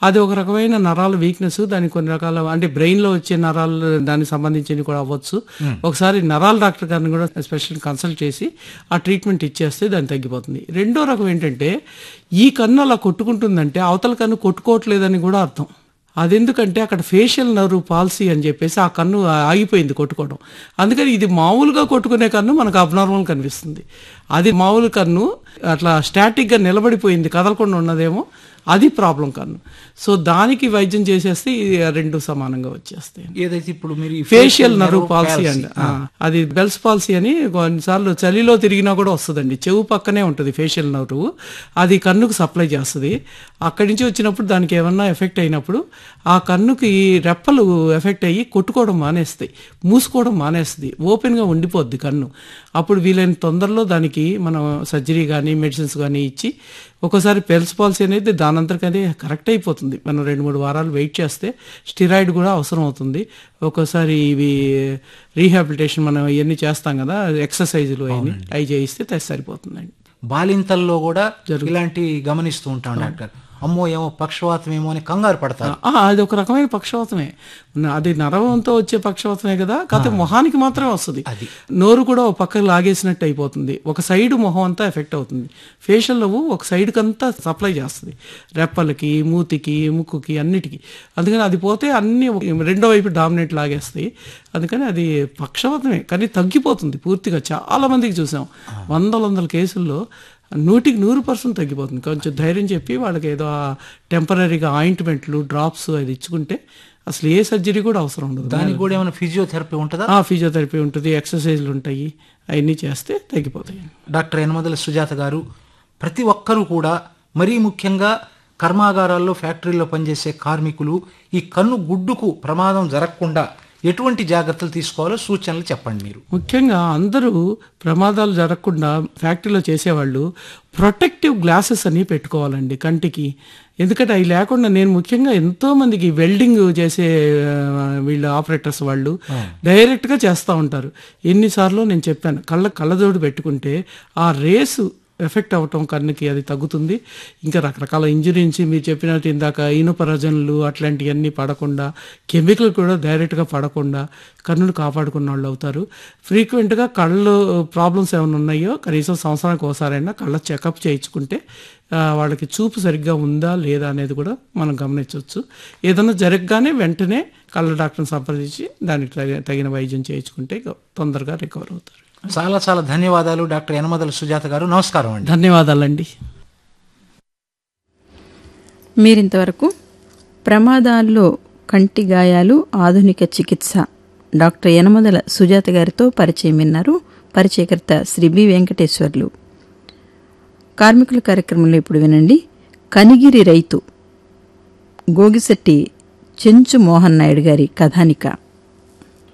అది ఒక రకమైన నరాల వీక్నెస్ దానికి కొన్ని రకాల అంటే బ్రెయిన్ లో వచ్చే నరాలు దానికి సంబంధించినవి కూడా అవ్వచ్చు ఒకసారి నరాల డాక్టర్ గారిని కూడా స్పెషల్ కన్సల్ట్ చేసి ఆ ట్రీట్మెంట్ ఇచ్చేస్తే దాన్ని తగ్గిపోతుంది రెండో రకం ఏంటంటే ఈ కన్ను అలా కొట్టుకుంటుందంటే అవతల కన్ను కొట్టుకోవట్లేదని కూడా అర్థం అదెందుకంటే అక్కడ ఫేషియల్ నర్వ్ పాలసీ అని చెప్పేసి ఆ కన్ను ఆగిపోయింది కొట్టుకోవడం అందుకని ఇది మామూలుగా కొట్టుకునే కన్ను మనకు అబ్నార్మల్ కనిపిస్తుంది అది మామూలు కన్ను అట్లా స్టాటిక్గా నిలబడిపోయింది కదలకుండా ఉన్నదేమో అది ప్రాబ్లం కన్ను సో దానికి వైద్యం చేసేస్తే ఇది రెండు సమానంగా వచ్చేస్తాయి ఏదైతే ఇప్పుడు మీరు ఈ ఫేషియల్ నర్వ్ పాలసీ అండి ఆ, అది బెల్స్ పాలసీ అని కొన్నిసార్లు చలిలో తిరిగినా కూడా వస్తుందండి చెవు పక్కనే ఉంటుంది ఫేషియల్ నర్వ్ అది కన్నుకు సప్లై చేస్తుంది అక్కడి నుంచి వచ్చినప్పుడు దానికి ఏమన్నా ఎఫెక్ట్ అయినప్పుడు ఆ కన్నుకి రెప్పలు ఎఫెక్ట్ అయ్యి కొట్టుకోవడం మానేస్తాయి మూసుకోవడం మానేస్తుంది ఓపెన్గా ఉండిపోద్ది కన్ను అప్పుడు వీలైన తొందరలో దానికి మనం సర్జరీ కానీ మెడిసిన్స్ కానీ ఇచ్చి ఒక్కోసారి పెల్స్ పాలసీ అనేది దానంతరకనే కరెక్ట్ అయిపోతుంది మనం రెండు మూడు వారాలు వెయిట్ చేస్తే స్టిరాయిడ్ కూడా అవసరం అవుతుంది ఒక్కోసారి ఇవి రీహాబిలిటేషన్ మనం ఇవన్నీ చేస్తాం కదా ఎక్సర్సైజులు అవన్నీ అవి చేయిస్తే తె- సరిపోతుందండి బాలింతల్లో కూడా ఇలాంటి గమనిస్తూ ఉంటాం డాక్టర్ అమ్మో ఏమో పక్షవాతం ఏమో అని కంగారు పడతారు ఆ, అది ఒక రకమైన పక్షవాతమే న- అది నరవంతో వచ్చే పక్షవాతమే కదా కాకపోతే మొహానికి మాత్రమే వస్తుంది అది. నోరు కూడా ఒక పక్కకు లాగేసినట్టు అయిపోతుంది ఒక సైడ్ మొహం అంతా ఎఫెక్ట్ అవుతుంది ఫేషియల్ నవ్వు ఒక సైడ్కి అంతా సప్లై చేస్తుంది రెప్పలకి మూతికి ముక్కుకి అన్నిటికీ అందుకని అది పోతే అన్ని ఒక- రెండో వైపు డామినేట్ లాగేస్తాయి అందుకని అది పక్షవాతమే కానీ తగ్గిపోతుంది పూర్తిగా చాలా మందికి చూసాం వందల వందల కేసుల్లో నూటికి నూరు పర్సెంట్ తగ్గిపోతుంది కొంచెం ధైర్యం చెప్పి వాళ్ళకి ఏదో టెంపరీగా ఆయింట్మెంట్లు డ్రాప్స్ అది ఇచ్చుకుంటే అసలు ఏ సర్జరీ కూడా అవసరం ఉండదు దానికి కూడా ఏమైనా ఫిజియోథెరపీ ఉంటుందా ఆ ఫిజియోథెరపీ ఉంటుంది ఎక్సర్సైజ్లు ఉంటాయి అవన్నీ చేస్తే తగ్గిపోతాయి డాక్టర్ యనమదల సుజాత గారు ప్రతి ఒక్కరూ కూడా మరీ ముఖ్యంగా కర్మాగారాల్లో ఫ్యాక్టరీల్లో పనిచేసే కార్మికులు ఈ కన్ను గుడ్డుకు ప్రమాదం జరగకుండా ఎటువంటి జాగ్రత్తలు తీసుకోవాలో సూచనలు చెప్పండి మీరు ముఖ్యంగా అందరూ ప్రమాదాలు జరగకుండా ఫ్యాక్టరీలో చేసేవాళ్ళు ప్రొటెక్టివ్ గ్లాసెస్ అని పెట్టుకోవాలండి కంటికి ఎందుకంటే అవి లేకుండా నేను ముఖ్యంగా ఎంతో మందికి వెల్డింగ్ చేసే ఆ, వీళ్ళ ఆపరేటర్స్ వాళ్ళు డైరెక్ట్గా చేస్తూ ఉంటారు ఎన్నిసార్లు నేను చెప్పాను కళ్ళ కళ్ళజోడు పెట్టుకుంటే ఆ రేసు ఎఫెక్ట్ అవ్వటం కన్నుకి అది తగ్గుతుంది ఇంకా రకరకాల ఇంజురీన్స్ మీరు చెప్పినట్టు ఇందాక ఇనుపరజనులు అట్లాంటివన్నీ పడకుండా కెమికల్ కూడా డైరెక్ట్గా పడకుండా కన్నును కాపాడుకున్న వాళ్ళు అవుతారు ఫ్రీక్వెంట్గా కళ్ళు ప్రాబ్లమ్స్ ఏమైనా ఉన్నాయో కనీసం సంవత్సరానికి ఒకసారైనా కళ్ళ చెకప్ చేయించుకుంటే ఆ, వాళ్ళకి చూపు సరిగ్గా ఉందా లేదా అనేది కూడా మనం గమనించవచ్చు ఏదైనా జరగగానే వెంటనే కళ్ళ డాక్టర్ని సంప్రదించి దానికి తగి- తగిన వైద్యం చేయించుకుంటే ఇక తొందరగా రికవర్ అవుతారు చాలా చాలా ధన్యవాదాలు డాక్టర్ యనమదల సుజాత గారు నమస్కారం అండి ధన్యవాదాలండి మీరింతవరకు ప్రమాదాల్లో కంటి గాయాలు ఆధునిక చికిత్స డాక్టర్ యనమదల సుజాత గారితో పరిచయం విన్నారు పరిచయకర్త శ్రీ బి వెంకటేశ్వర్లు కార్మికుల కార్యక్రమంలో ఇప్పుడు వినండి కనిగిరి రైతు గోగిశెట్టి చెంచు మోహన్ నాయుడు గారి కథానిక